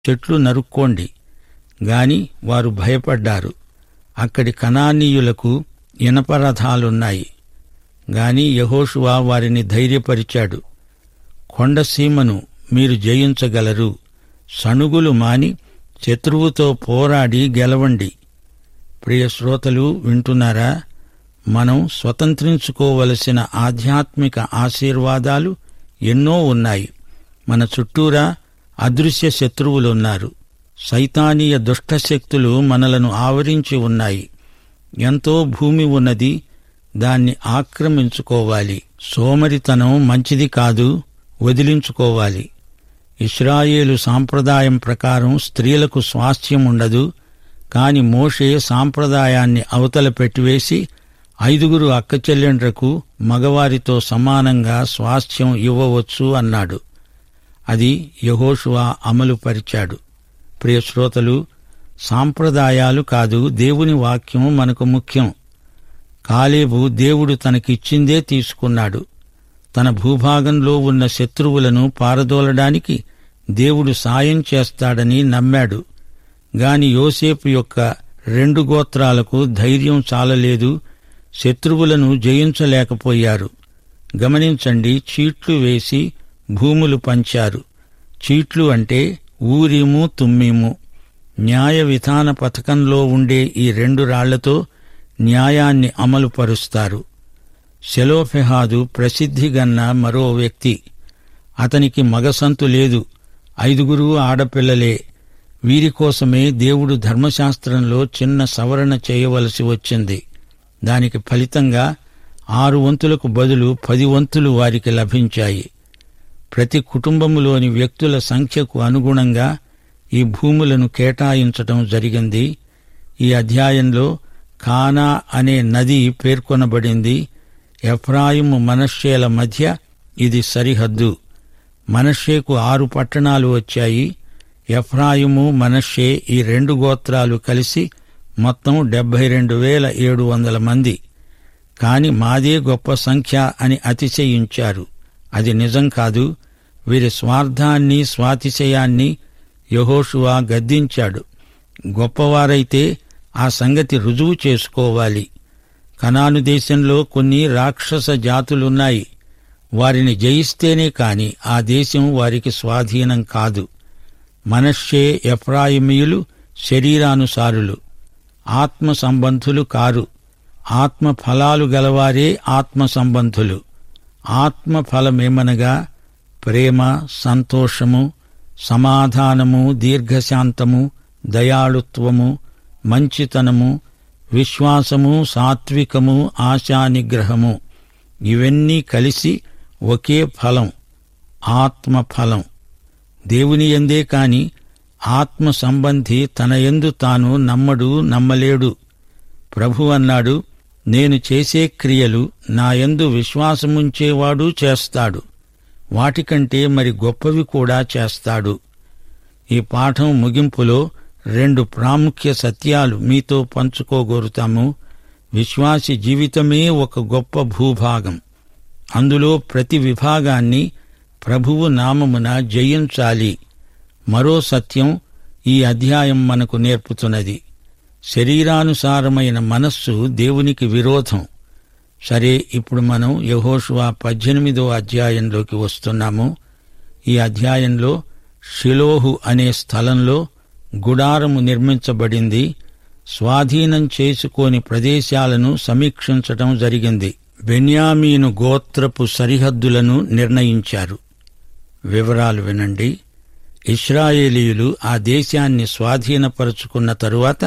చెట్లు నరుక్కోండి గాని వారు భయపడ్డారు అక్కడి కనానీయులకు ఇనపరథాలున్నాయి గాని యహోషువా వారిని ధైర్యపరిచాడు కొండసీమను మీరు జయించగలరు సణుగులు మాని శత్రువుతో పోరాడి గెలవండి ప్రియ శ్రోతలు వింటున్నారా మనం స్వతంత్రించుకోవలసిన ఆధ్యాత్మిక ఆశీర్వాదాలు ఎన్నో ఉన్నాయి మన చుట్టూరా అదృశ్య శత్రువులున్నారు సైతానీయ దుష్టశక్తులు మనలను ఆవరించి ఉన్నాయి ఎంతో భూమి ఉన్నది దాన్ని ఆక్రమించుకోవాలి సోమరితనం మంచిది కాదు వదిలించుకోవాలి ఇస్రాయేలు సాంప్రదాయం ప్రకారం స్త్రీలకు స్వాస్థ్యం ఉండదు కాని మోషే సాంప్రదాయాన్ని అవతల పెట్టివేసి ఐదుగురు అక్కచెల్లెండ్రకు మగవారితో సమానంగా స్వాస్థ్యం ఇవ్వవచ్చు అన్నాడు అది యహోషువా అమలు పరిచాడు ప్రియ శ్రోతలు సాంప్రదాయాలు కాదు దేవుని వాక్యం మనకు ముఖ్యం కాలేబు దేవుడు తనకిచ్చిందే తీసుకున్నాడు తన భూభాగంలో ఉన్న శత్రువులను పారదోలడానికి దేవుడు సాయం చేస్తాడని నమ్మాడు గాని యోసేపు యొక్క రెండు గోత్రాలకు ధైర్యం చాలలేదు శత్రువులను జయించలేకపోయారు గమనించండి చీట్లు వేసి భూములు పంచారు చీట్లు అంటే ఊరిము తుమ్మీము న్యాయ విధాన పథకంలో ఉండే ఈ రెండు రాళ్లతో న్యాయాన్ని అమలు పరుస్తారు సెలోఫెహాదు ప్రసిద్ధిగన్న మరో వ్యక్తి అతనికి మగసంతు లేదు ఐదుగురు ఆడపిల్లలే వీరి కోసమే దేవుడు ధర్మశాస్త్రంలో చిన్న సవరణ చేయవలసి వచ్చింది దానికి ఫలితంగా ఆరు వంతులకు బదులు పది వంతులు వారికి లభించాయి ప్రతి కుటుంబములోని వ్యక్తుల సంఖ్యకు అనుగుణంగా ఈ భూములను కేటాయించటం జరిగింది ఈ అధ్యాయంలో కానా అనే నది పేర్కొనబడింది ఎఫ్రాయిము మనశ్శేల మధ్య ఇది సరిహద్దు మనశ్శేకు ఆరు పట్టణాలు వచ్చాయి ఎఫ్రాయిము మనశ్శే ఈ రెండు గోత్రాలు కలిసి మొత్తం డెబ్బై రెండు వేల ఏడు వందల మంది కాని మాదే గొప్ప సంఖ్య అని అతిశయించారు అది నిజం కాదు వీరి స్వార్థాన్ని స్వాతిశయాన్ని యహోషువా గద్దించాడు గొప్పవారైతే ఆ సంగతి రుజువు చేసుకోవాలి కనాను దేశంలో కొన్ని రాక్షస జాతులున్నాయి వారిని జయిస్తేనే కాని ఆ దేశం వారికి స్వాధీనం కాదు మనశ్శే ఎఫ్రాయిమీయులు శరీరానుసారులు ఆత్మ సంబంధులు కారు ఆత్మ ఫలాలు గలవారే ఆత్మ సంబంధులు ఆత్మ ఫలమేమనగా ప్రేమ సంతోషము సమాధానము దీర్ఘశాంతము దయాళుత్వము మంచితనము విశ్వాసము సాత్వికము ఆశానిగ్రహము ఇవన్నీ కలిసి ఒకే ఫలం ఆత్మ ఫలం దేవుని ఎందే కాని ఆత్మ సంబంధి తన ఎందు తాను నమ్మడు నమ్మలేడు ప్రభు అన్నాడు నేను చేసే క్రియలు నా యందు విశ్వాసముంచేవాడు చేస్తాడు వాటికంటే మరి గొప్పవి కూడా చేస్తాడు ఈ పాఠం ముగింపులో రెండు ప్రాముఖ్య సత్యాలు మీతో పంచుకోగోరుతాము విశ్వాసి జీవితమే ఒక గొప్ప భూభాగం అందులో ప్రతి విభాగాన్ని ప్రభువు నామమున జయించాలి మరో సత్యం ఈ అధ్యాయం మనకు నేర్పుతున్నది శరీరానుసారమైన మనస్సు దేవునికి విరోధం సరే ఇప్పుడు మనం యహోషువా పద్దెనిమిదో అధ్యాయంలోకి వస్తున్నాము ఈ అధ్యాయంలో షిలోహు అనే స్థలంలో గుడారము నిర్మించబడింది స్వాధీనం చేసుకోని ప్రదేశాలను సమీక్షించటం జరిగింది బెన్యామీను గోత్రపు సరిహద్దులను నిర్ణయించారు వివరాలు వినండి ఇస్రాయేలీయులు ఆ దేశాన్ని స్వాధీనపరుచుకున్న తరువాత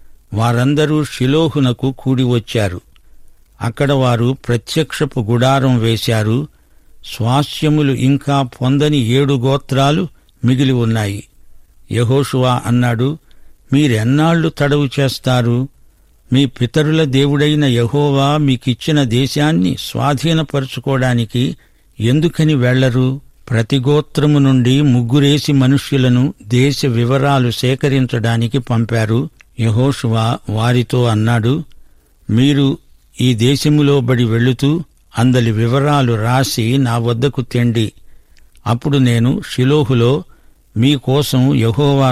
వారందరూ షిలోహునకు కూడి వచ్చారు అక్కడ వారు ప్రత్యక్షపు గుడారం వేశారు స్వాస్యములు ఇంకా పొందని ఏడు గోత్రాలు మిగిలి ఉన్నాయి యహోషువా అన్నాడు మీరెన్నాళ్లు తడవు చేస్తారు మీ పితరుల దేవుడైన యహోవా మీకిచ్చిన దేశాన్ని స్వాధీనపరుచుకోవడానికి ఎందుకని వెళ్లరు ప్రతి గోత్రము నుండి ముగ్గురేసి మనుష్యులను దేశ వివరాలు సేకరించడానికి పంపారు యహోషువా వారితో అన్నాడు మీరు ఈ దేశములో బడి వెళుతూ అందలి వివరాలు రాసి నా వద్దకు తెండి అప్పుడు నేను షిలోహులో మీకోసం యహోవా